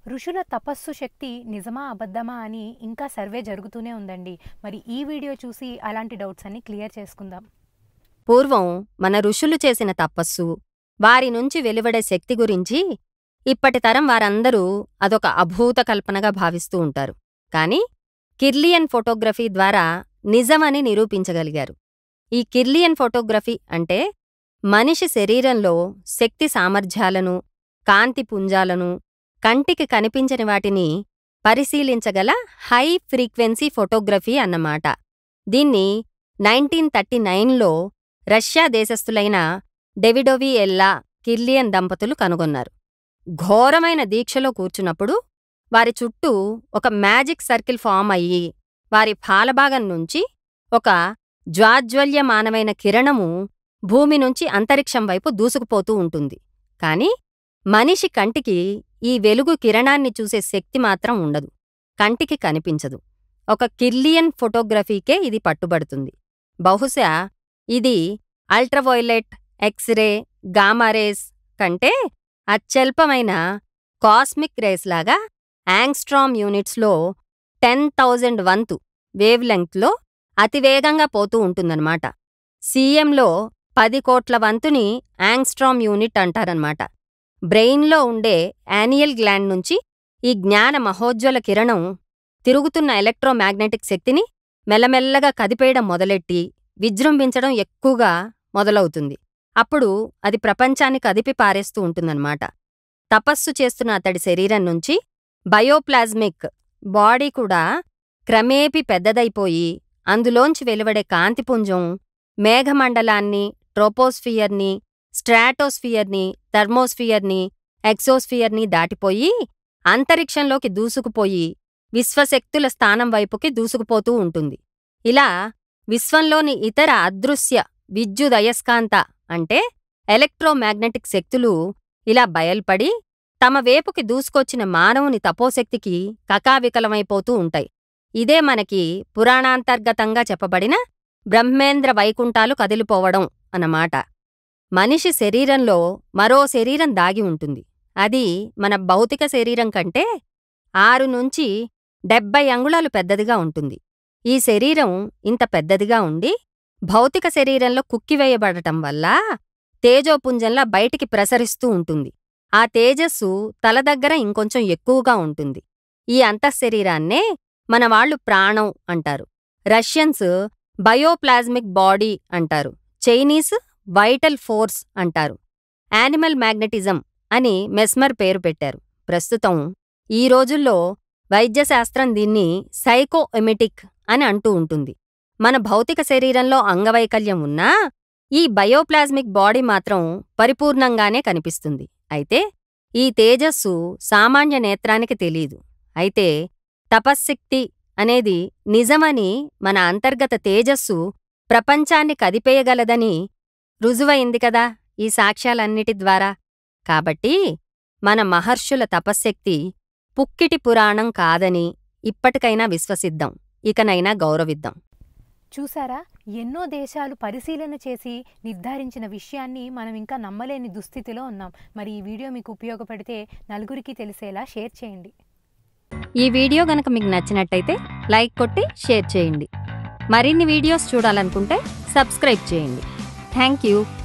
ఋషుల తపస్సు శక్తి నిజమా అబద్ధమా అని ఇంకా సర్వే జరుగుతూనే ఉందండి మరి ఈ వీడియో చూసి అలాంటి డౌట్స్ అన్ని క్లియర్ చేసుకుందాం పూర్వం మన ఋషులు చేసిన తపస్సు వారి నుంచి వెలువడే శక్తి గురించి ఇప్పటి తరం వారందరూ అదొక అభూత కల్పనగా భావిస్తూ ఉంటారు కాని కిర్లియన్ ఫోటోగ్రఫీ ద్వారా నిజమని నిరూపించగలిగారు ఈ కిర్లియన్ ఫోటోగ్రఫీ అంటే మనిషి శరీరంలో శక్తి సామర్థ్యాలను కాంతి పుంజాలను కంటికి కనిపించని వాటిని పరిశీలించగల హై ఫ్రీక్వెన్సీ ఫోటోగ్రఫీ అన్నమాట దీన్ని నైన్టీన్ థర్టీ నైన్లో రష్యా దేశస్థులైన డెవిడోవి ఎల్లా కిర్లియన్ దంపతులు కనుగొన్నారు ఘోరమైన దీక్షలో కూర్చున్నప్పుడు వారి చుట్టూ ఒక మ్యాజిక్ సర్కిల్ ఫామ్ అయ్యి వారి ఫాలభాగం నుంచి ఒక జ్వాజ్వల్యమానమైన కిరణము భూమి నుంచి అంతరిక్షం వైపు దూసుకుపోతూ ఉంటుంది కాని మనిషి కంటికి ఈ వెలుగు కిరణాన్ని చూసే శక్తి మాత్రం ఉండదు కంటికి కనిపించదు ఒక కిర్లియన్ ఫోటోగ్రఫీకే ఇది పట్టుబడుతుంది బహుశా ఇది అల్ట్రావైలెట్ ఎక్స్రే గామారేస్ కంటే అత్యల్పమైన కాస్మిక్ రేస్ లాగా యాంగ్స్ట్రామ్ యూనిట్స్లో టెన్ థౌజండ్ వంతు వేవ్ లెంగ్త్లో అతివేగంగా పోతూ ఉంటుందన్నమాట సీఎంలో పది కోట్ల వంతుని యాంగ్స్ట్రామ్ యూనిట్ అంటారన్నమాట బ్రెయిన్లో ఉండే యానియల్ గ్లాండ్ నుంచి ఈ జ్ఞాన మహోజ్వల కిరణం తిరుగుతున్న ఎలక్ట్రోమాగ్నెటిక్ శక్తిని మెల్లమెల్లగా కదిపేయడం మొదలెట్టి విజృంభించడం ఎక్కువగా మొదలవుతుంది అప్పుడు అది ప్రపంచాన్ని కదిపి పారేస్తూ ఉంటుందన్నమాట తపస్సు చేస్తున్న అతడి శరీరం నుంచి బయోప్లాజ్మిక్ బాడీ కూడా క్రమేపీ పెద్దదైపోయి అందులోంచి వెలువడే కాంతిపుంజం మేఘమండలాన్ని ట్రోపోస్ఫియర్ని స్ట్రాటోస్ఫియర్ని థర్మోస్ఫియర్ని ఎక్సోస్ఫియర్ని దాటిపోయి అంతరిక్షంలోకి దూసుకుపోయి విశ్వశక్తుల స్థానం వైపుకి దూసుకుపోతూ ఉంటుంది ఇలా విశ్వంలోని ఇతర అదృశ్య విద్యుదయస్కాంత అంటే ఎలక్ట్రోమాగ్నెటిక్ శక్తులు ఇలా బయల్పడి తమ వేపుకి దూసుకొచ్చిన మానవుని తపోశక్తికి కకావికలమైపోతూ ఉంటాయి ఇదే మనకి పురాణాంతర్గతంగా చెప్పబడిన బ్రహ్మేంద్ర వైకుంఠాలు కదిలిపోవడం అన్నమాట మనిషి శరీరంలో మరో శరీరం దాగి ఉంటుంది అది మన భౌతిక శరీరం కంటే ఆరు నుంచి డెబ్బై అంగుళాలు పెద్దదిగా ఉంటుంది ఈ శరీరం ఇంత పెద్దదిగా ఉండి భౌతిక శరీరంలో కుక్కివేయబడటం వల్ల తేజోపుంజంలా బయటికి ప్రసరిస్తూ ఉంటుంది ఆ తేజస్సు తల దగ్గర ఇంకొంచెం ఎక్కువగా ఉంటుంది ఈ అంతఃశరీరాన్నే మనవాళ్లు ప్రాణం అంటారు రష్యన్స్ బయోప్లాజ్మిక్ బాడీ అంటారు చైనీస్ వైటల్ ఫోర్స్ అంటారు యానిమల్ మ్యాగ్నెటిజం అని మెస్మర్ పేరు పెట్టారు ప్రస్తుతం ఈ రోజుల్లో వైద్యశాస్త్రం దీన్ని సైకో ఎమిటిక్ అని అంటూ ఉంటుంది మన భౌతిక శరీరంలో అంగవైకల్యం ఉన్నా ఈ బయోప్లాజ్మిక్ బాడీ మాత్రం పరిపూర్ణంగానే కనిపిస్తుంది అయితే ఈ తేజస్సు సామాన్య నేత్రానికి తెలీదు అయితే తపశ్శక్తి అనేది నిజమని మన అంతర్గత తేజస్సు ప్రపంచాన్ని కదిపేయగలదని రుజువైంది కదా ఈ సాక్ష్యాలన్నిటి ద్వారా కాబట్టి మన మహర్షుల తపశ్శక్తి పుక్కిటి పురాణం కాదని ఇప్పటికైనా విశ్వసిద్దాం ఇకనైనా గౌరవిద్దాం చూసారా ఎన్నో దేశాలు పరిశీలన చేసి నిర్ధారించిన విషయాన్ని మనం ఇంకా నమ్మలేని దుస్థితిలో ఉన్నాం మరి ఈ వీడియో మీకు ఉపయోగపడితే నలుగురికి తెలిసేలా షేర్ చేయండి ఈ వీడియో గనక మీకు నచ్చినట్టయితే లైక్ కొట్టి షేర్ చేయండి మరిన్ని వీడియోస్ చూడాలనుకుంటే సబ్స్క్రైబ్ చేయండి థ్యాంక్ యూ